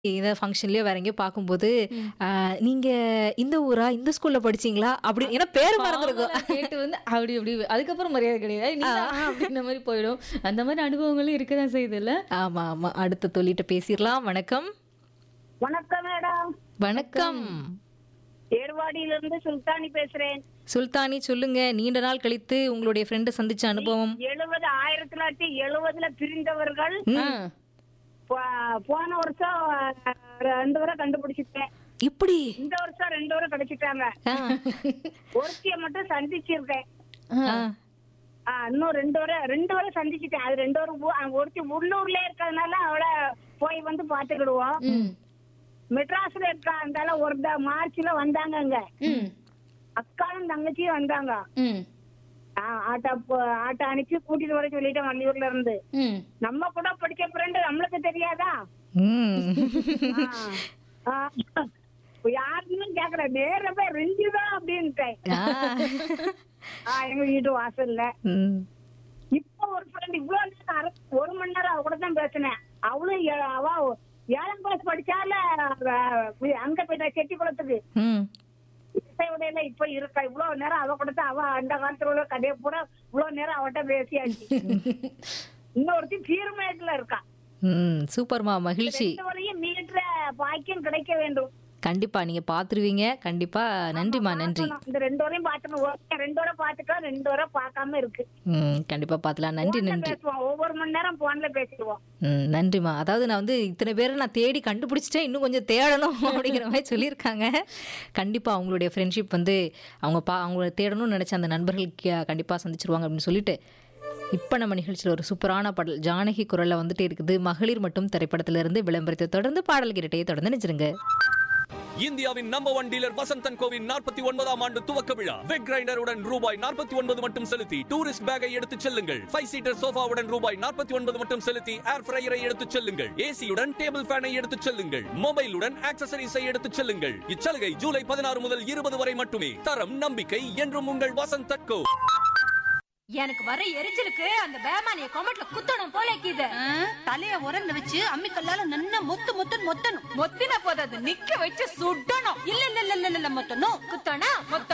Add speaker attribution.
Speaker 1: இத ஃபங்ஷன்லயோ வேற எங்கேயோ பார்க்கும்போது, "அ நீங்க இந்த ஊரா? இந்த ஸ்கூல்ல படிச்சீங்களா?" அப்படி ஏன்னா பேரு மறந்துருக்கும்.
Speaker 2: ஃபார்மலா கேட்டு வந்து அப்படி இப்படி அதுக்கப்புறம் மரியாதை கிடையாது. "நீ தான்" அப்படின்ற மாரி போயிடும். அந்த மாரி அனுபவங்களும் இருக்க தான் செய்யுதுல்ல?
Speaker 1: ஆமா, ஆமா. அடுத்த தோழிட்ட பேசிறலாம். வணக்கம்.
Speaker 3: வணக்கம் மேடம்
Speaker 1: வணக்கம்.
Speaker 3: ஏர்வாடியிலிருந்து சுல்தானி பேசுறேன்
Speaker 1: சுல்தானி சொல்லுங்க. நீண்ட நாள் கழித்து உங்களுடைய ஃப்ரெண்ட சந்திச்ச அனுபவம்.
Speaker 3: எழுபது ஆயிரத்தி தொள்ளாயிரத்தி எழுபதுல பிரிந்தவர்கள்
Speaker 2: ஆ.
Speaker 3: போ- போன வருஷம் அஹ், ரெண்டு வரை கண்டுபிடிச்சிட்டேன்
Speaker 1: எப்படி?
Speaker 3: இந்த வருஷம் ரெண்டு வரை கிடைச்சிட்டாங்க
Speaker 1: ஆ.
Speaker 3: ஒருத்திய மட்டும் சந்திச்சிருக்கேன்
Speaker 1: ஆ.
Speaker 3: ஆ, இன்னும் ரெண்டு வரை ரெண்டு வரை சந்திச்சிட்டேன் அது ரெண்டு வரை ஊ- அஹ், ஒருத்தி உள்ளூர்ல இருக்கிறதுனால அவளை போய் வந்து பாத்துக்கிடுவோம்
Speaker 2: ம்.
Speaker 3: மெட்ராஸ்ல இருக்கா இருந்தால ஒரு த- மார்ச்ல வந்தாங்க அங்க
Speaker 2: ம்.
Speaker 3: அக்காவும் தங்கச்சியும் வந்தாங்க
Speaker 2: ம்.
Speaker 3: ஆ, ஆட்டோ போ- ஆட்டோ அனுப்பி கூட்டிட்டு வர சொல்லிட்டேன் வள்ளியூர்ல இருந்து
Speaker 2: ம்.
Speaker 3: நம்ம கூட படிச்ச ஃப்ரெண்டு நம்மளுக்கு தெரியாதா
Speaker 1: ம்.
Speaker 3: ஆ, ஆ, யாருன்னு கேக்குற நேர போய் ரெஞ்சுதான் அப்படின்ட்டேன்
Speaker 1: ஆ.
Speaker 3: ஆ, எங்க வீட்டு வாசல்ல
Speaker 1: ம்.
Speaker 3: இப்ப ஒரு ஃப்ரெண்ட் இவ்வளவு நேரம் அரை- ஒரு மணி நேரம் அவ கூட தான் பேசினேன் அவளும் ஏ- அவ ஏழாம் கிளாஸ் படிச்சால அவ அங்க போயிட்டா செட்டி குளத்துக்கு
Speaker 1: ம்.
Speaker 3: இசையுடையில இப்ப இருக்கா இவ்வளவு நேரம் அவ கூட தான் அவ அந்த காலத்துல உள்ள கதையை பூரா இவ்வளவு நேரம் அவட்ட பேசியாச்சு இன்னொருத்தி பீர்மேட்ல இருக்கா
Speaker 1: ம். சூப்பர்மா மகிழ்ச்சி.
Speaker 3: ரெண்டு வரையும் மீட்ற பாக்கியம் கிடைக்க வேண்டும்
Speaker 1: கண்டிப்பா நீங்க பாத்துருவீங்க. கண்டிப்பா நன்றிமா நன்றி.
Speaker 3: பார்க்கணும். இந்த ரெண்டு வரையும் பாத்துக்கணும் ஒரு- ரெண்டு வரை பாத்துக்கலாம் ரெண்டு வரை பார்க்காம இருக்கு
Speaker 1: ம். கண்டிப்பா பாத்துலாம். நன்றி
Speaker 3: போன்ல
Speaker 1: நன்றி.
Speaker 3: பேசுவோம் ஒவ்வொரு மணி நேரம் போன்ல பேசிடுவோம்
Speaker 1: ம். நன்றிம்மா. அதாவது நான் வந்து இத்தனை பேரை நான் தேடி கண்டுபிடிச்சிட்டேன். இன்னும் கொஞ்சம் தேடணும் அப்படிங்கிற மாதிரி சொல்லியிருக்காங்க. கண்டிப்பா அவங்களுடைய ஃப்ரெண்ட்ஷிப் வந்து அவங்க பா அவங்கள தேடணும்னு நினைச்ச அந்த நண்பர்களுக்கு கண்டிப்பா சந்திச்சிருவாங்க அப்படின்னு சொல்லிட்டு இப்போ நம்ம நிகழ்ச்சியில் ஒரு சூப்பரான பாடல் ஜானகி குரல்ல வந்துட்டே இருக்குது மகளிர் மட்டும் திரைப்படத்திலிருந்து விளம்பரத்தை தொடர்ந்து பாடல் கிரட்டையை தொடர்ந்து நினைச்சிருங்க
Speaker 4: இந்தியாவின் நம்பர் ஒன் டீலர் வசந்தன் கோவின் நாற்பத்தி ஒன்பதாம் ஆண்டு துவக்க விழா வெக் கிரைண்டருடன் ரூபாய் நாற்பத்தி ஒன்பது மட்டும் செலுத்தி டூரிஸ்ட் பேக்கை எடுத்துச் செல்லுங்கள் ஃபைவ் சீட்டர் சோஃபாவுடன் ரூபாய் நாற்பத்தி ஒன்பது மட்டும் செலுத்தி ஏர் ஃப்ரையரை எடுத்துச் செல்லுங்கள் ஏசியுடன் டேபிள் ஃபேனை எடுத்துச் செல்லுங்கள் மொபைலுடன் ஆக்சசரிஸை எடுத்துச் செல்லுங்கள் இச்சலுகை ஜூலை பதினாறு முதல் இருபது வரை மட்டுமே தரம் நம்பிக்கை என்றும் உங்கள் வசந்தன் கோ
Speaker 5: எனக்கு வர எரிச்சலுக்கு அந்த பேமானிய கொமட்ல குத்தணும் போல இருக்குது
Speaker 6: தலைய உரல்ல வச்சு அம்மி கல்லால நன்னா மொத்து மொத்துன்னு மொத்தணும்
Speaker 5: மொத்தின போதாது நிக்க வச்சு சுடணும்
Speaker 6: இல்ல இல்ல இல்ல இல்ல இல்ல மொத்தணும்
Speaker 5: குத்தனா மொத்த